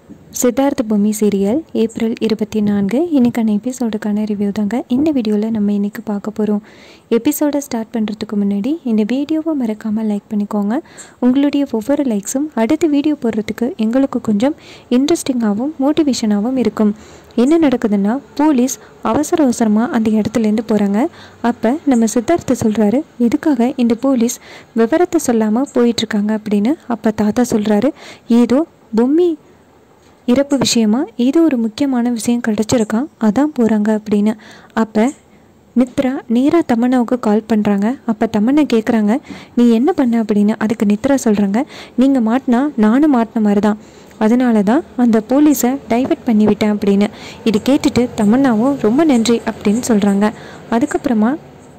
சித்தார்த்த பூமி serial April இருபத்தி நான்கு இன்றைக்கான எபிசோடுக்கான ரிவ்யூ தாங்க இந்த வீடியோவில் நம்ம இன்றைக்கி பார்க்க போகிறோம் எபிசோடை ஸ்டார்ட் பண்ணுறதுக்கு முன்னாடி இந்த வீடியோவை மறக்காமல் லைக் பண்ணிக்கோங்க உங்களுடைய ஒவ்வொரு லைக்ஸும் அடுத்த வீடியோ போடுறதுக்கு எங்களுக்கு கொஞ்சம் இன்ட்ரெஸ்டிங்காகவும் மோட்டிவேஷனாகவும் இருக்கும் என்ன நடக்குதுன்னா போலீஸ் அவசர அவசரமாக அந்த இடத்துலேருந்து போகிறாங்க அப்போ நம்ம சித்தார்த்த சொல்கிறாரு எதுக்காக இந்த போலீஸ் விவரத்தை சொல்லாமல் போயிட்டுருக்காங்க அப்படின்னு அப்போ தாத்தா சொல்கிறாரு ஏதோ பொம்மி இறப்பு விஷயமா ஏதோ ஒரு முக்கியமான விஷயம் கிடச்சிருக்கான் அதான் போகிறாங்க அப்படின்னு அப்போ நித்ரா நேராக தமன்னாவுக்கு கால் பண்ணுறாங்க அப்போ தமன்னா கேட்குறாங்க நீ என்ன பண்ண அப்படின்னு அதுக்கு நித்ரா சொல்கிறாங்க நீங்கள் மாட்டினா நானும் மாட்டின மாதிரி தான் அதனால தான் அந்த போலீஸை டைவர்ட் பண்ணி விட்டேன் அப்படின்னு இது கேட்டுட்டு தமன்னாவும் ரொம்ப நன்றி அப்படின்னு சொல்கிறாங்க அதுக்கப்புறமா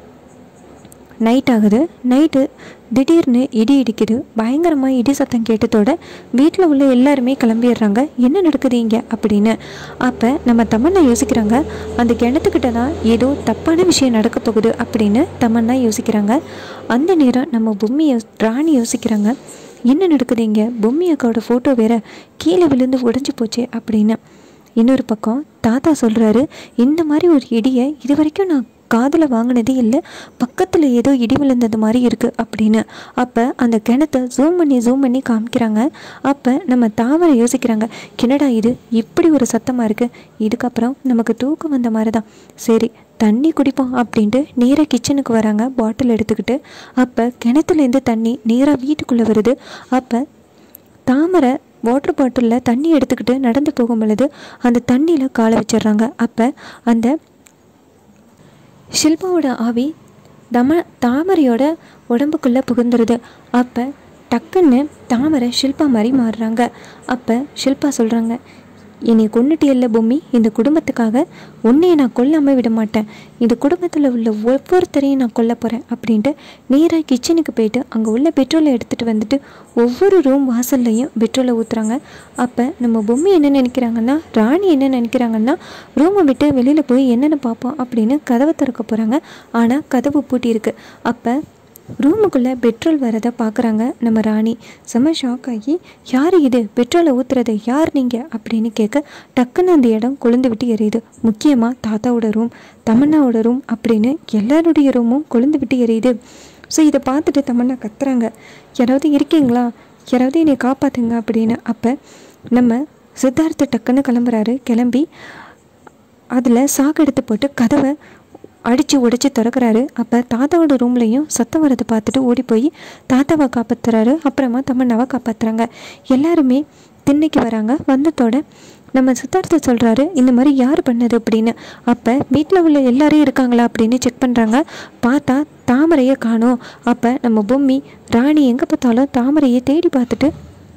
நைட் ஆகுது நைட்டு திடீர்னு இடி இடிக்குது பயங்கரமாக இடி சத்தம் கேட்டதோட வீட்டில் உள்ள எல்லாருமே கிளம்பிடுறாங்க என்ன நடக்குது இங்கே அப்படின்னு அப்போ நம்ம தமன்னா யோசிக்கிறாங்க அந்த கிணத்துக்கிட்ட தான் ஏதோ தப்பான விஷயம் நடக்க போகுது அப்படின்னு தமன்னா யோசிக்கிறாங்க அந்த நேரம் நம்ம பொம்மி யோ ராணி யோசிக்கிறாங்க என்ன நடக்குது இங்கே பொம்மி அக்காவோட ஃபோட்டோ வேற கீழே விழுந்து உடஞ்சி போச்சு அப்படின்னு இன்னொரு பக்கம் தாத்தா சொல்கிறாரு இந்த மாதிரி ஒரு இடியை இது வரைக்கும் நான் காதில் வாங்கினதே இல்லை பக்கத்தில் ஏதோ இடி விழுந்தது மாதிரி இருக்குது அப்படின்னு அப்போ அந்த கிணத்தை ஜூம் பண்ணி ஜூம் பண்ணி காமிக்கிறாங்க அப்போ நம்ம தாவரை யோசிக்கிறாங்க கிணடா இது இப்படி ஒரு சத்தமாக இருக்குது இதுக்கப்புறம் நமக்கு தூக்கம் வந்த மாதிரி தான் சரி தண்ணி குடிப்போம் அப்படின்ட்டு நேராக கிச்சனுக்கு வராங்க பாட்டில் எடுத்துக்கிட்டு அப்போ கிணத்துலேருந்து தண்ணி நேராக வீட்டுக்குள்ளே வருது அப்போ தாமரை வாட்டர் பாட்டிலில் தண்ணி எடுத்துக்கிட்டு நடந்து போகும் பொழுது அந்த தண்ணியில் காலை வச்சிடுறாங்க அப்போ அந்த ஷில்பாவோட ஆவி தம தாமரையோட உடம்புக்குள்ளே புகுந்துருது அப்போ டக்குன்னு தாமரை ஷில்பா மாதிரி மாறுறாங்க அப்போ ஷில்பா சொல்கிறாங்க என்னை கொண்டுட்டு இல்லை பொம்மி இந்த குடும்பத்துக்காக உன்னையை நான் கொல்லாமல் விட மாட்டேன் இந்த குடும்பத்தில் உள்ள ஒவ்வொருத்தரையும் நான் கொல்ல போகிறேன் அப்படின்ட்டு நேராக கிச்சனுக்கு போயிட்டு அங்கே உள்ள பெட்ரோலை எடுத்துகிட்டு வந்துட்டு ஒவ்வொரு ரூம் வாசல்லையும் பெட்ரோலை ஊற்றுறாங்க அப்போ நம்ம பொம்மி என்ன நினைக்கிறாங்கன்னா ராணி என்ன நினைக்கிறாங்கன்னா ரூமை விட்டு வெளியில் போய் என்னென்னு பார்ப்போம் அப்படின்னு கதவை திறக்க போகிறாங்க ஆனால் கதவு பூட்டியிருக்கு அப்போ ரூமுக்குள்ளே பெட்ரோல் வரதை பார்க்குறாங்க நம்ம ராணி செம்ம ஷாக் ஆகி யார் இது பெட்ரோலை ஊற்றுறது யார் நீங்கள் அப்படின்னு கேட்க டக்குன்னு அந்த இடம் கொழுந்து விட்டு எரியுது முக்கியமாக தாத்தாவோட ரூம் தமன்னாவோட ரூம் அப்படின்னு எல்லாருடைய ரூமும் கொழுந்து விட்டு எரியுது ஸோ இதை பார்த்துட்டு தமன்னா கத்துறாங்க யாராவது இருக்கீங்களா யாராவது என்னை காப்பாற்றுங்க அப்படின்னு அப்போ நம்ம சித்தார்த்த டக்குன்னு கிளம்புறாரு கிளம்பி அதில் சாக்கு எடுத்து போட்டு கதவை அடித்து உடைச்சி திறக்கிறாரு அப்போ தாத்தாவோட ரூம்லேயும் சத்தம் வரதை பார்த்துட்டு ஓடி போய் தாத்தாவை காப்பாற்றுறாரு அப்புறமா தமன்னாவை காப்பாற்றுறாங்க எல்லாருமே திண்ணைக்கு வராங்க வந்ததோட நம்ம சித்தார்த்த சொல்கிறாரு இந்த மாதிரி யார் பண்ணது அப்படின்னு அப்போ வீட்டில் உள்ள எல்லாரும் இருக்காங்களா அப்படின்னு செக் பண்ணுறாங்க பார்த்தா தாமரையை காணோம் அப்போ நம்ம பொம்மி ராணி எங்கே பார்த்தாலும் தாமரையை தேடி பார்த்துட்டு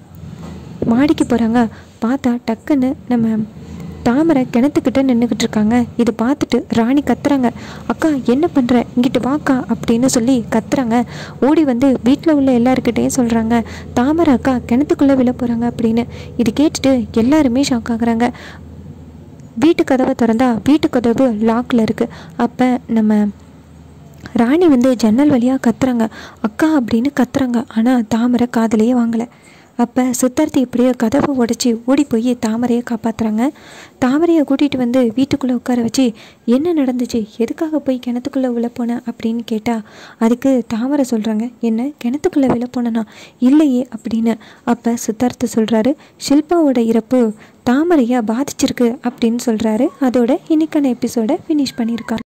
மாடிக்கு போகிறாங்க பார்த்தா டக்குன்னு நம்ம தாமரை கிணத்துக்கிட்ட நின்றுக்கிட்டு இருக்காங்க இதை பார்த்துட்டு ராணி கத்துறாங்க அக்கா என்ன பண்ணுற இங்கிட்டு வாக்கா அப்படின்னு சொல்லி கத்துறாங்க ஓடி வந்து வீட்டில் உள்ள எல்லாருக்கிட்டையும் சொல்கிறாங்க தாமரை அக்கா கிணத்துக்குள்ளே விழ போகிறாங்க அப்படின்னு இது கேட்டுட்டு எல்லாருமே ஷாக் ஆகுறாங்க வீட்டு கதவை திறந்தா வீட்டு கதவு லாக்கில் இருக்குது அப்போ நம்ம ராணி வந்து ஜன்னல் வழியாக கத்துறாங்க அக்கா அப்படின்னு கத்துறாங்க ஆனால் தாமரை காதலையே வாங்கலை அப்போ சித்தார்த்தி இப்படியே கதவை உடச்சி ஓடி போய் தாமரையை காப்பாற்றுறாங்க தாமரையை கூட்டிகிட்டு வந்து வீட்டுக்குள்ளே உட்கார வச்சு என்ன நடந்துச்சு எதுக்காக போய் கிணத்துக்குள்ளே விழ போனேன் அப்படின்னு கேட்டால் அதுக்கு தாமரை சொல்கிறாங்க என்ன கிணத்துக்குள்ளே விழ போனேனா இல்லையே அப்படின்னு அப்போ சித்தார்த்த சொல்கிறாரு ஷில்பாவோட இறப்பு தாமரையை பாதிச்சிருக்கு அப்படின்னு சொல்கிறாரு அதோட இன்னைக்கான எபிசோடை ஃபினிஷ் பண்ணியிருக்காரு